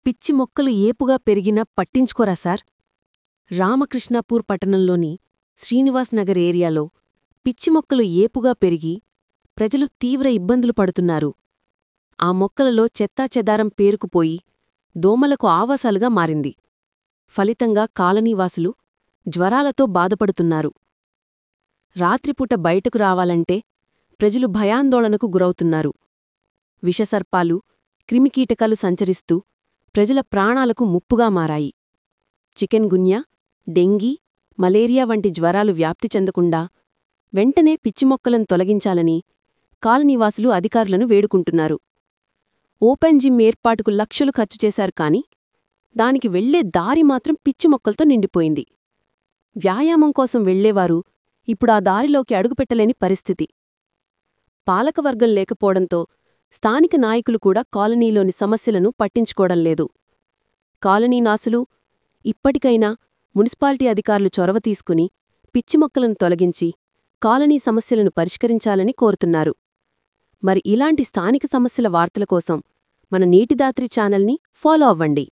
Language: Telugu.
పిచ్చి మొక్కలు ఏపుగా పెరిగినా పట్టించుకోరా సార్ రామకృష్ణాపూర్ పట్టణంలోని శ్రీనివాస్ నగర్ ఏరియాలో పిచ్చి మొక్కలు ఏపుగా పెరిగి ప్రజలు తీవ్ర ఇబ్బందులు పడుతున్నారు ఆ మొక్కలలో చెత్తాచెదారం పేరుకుపోయి దోమలకు ఆవాసాలుగా మారింది ఫలితంగా కాలనీవాసులు జ్వరాలతో బాధపడుతున్నారు రాత్రిపూట బయటకు రావాలంటే ప్రజలు భయాందోళనకు గురవుతున్నారు విషసర్పాలు క్రిమికీటకాలు సంచరిస్తూ ప్రజల ప్రాణాలకు ముప్పుగా మారాయి చికెన్ గున్యా డెంగీ మలేరియా వంటి జ్వరాలు వ్యాప్తి చెందకుండా వెంటనే పిచ్చిమొక్కలను తొలగించాలని కాలనీవాసులు అధికారులను వేడుకుంటున్నారు ఓపెన్ జిమ్ ఏర్పాటుకు లక్షలు ఖర్చు చేశారు కాని దానికి వెళ్లే దారి మాత్రం పిచ్చి మొక్కలతో నిండిపోయింది వ్యాయామం కోసం వెళ్లేవారు ఇప్పుడా దారిలోకి అడుగుపెట్టలేని పరిస్థితి పాలకవర్గం లేకపోవడంతో స్థానిక నాయకులు కూడా కాలనీలోని సమస్యలను పట్టించుకోవడం లేదు కాలనీనాసులు ఇప్పటికైనా మున్సిపాలిటీ అధికారులు చొరవ తీసుకుని పిచ్చిమొక్కలను తొలగించి కాలనీ సమస్యలను పరిష్కరించాలని కోరుతున్నారు మరి ఇలాంటి స్థానిక సమస్యల వార్తల కోసం మన నీటిదాత్రి ఛానల్ని ఫాలో అవ్వండి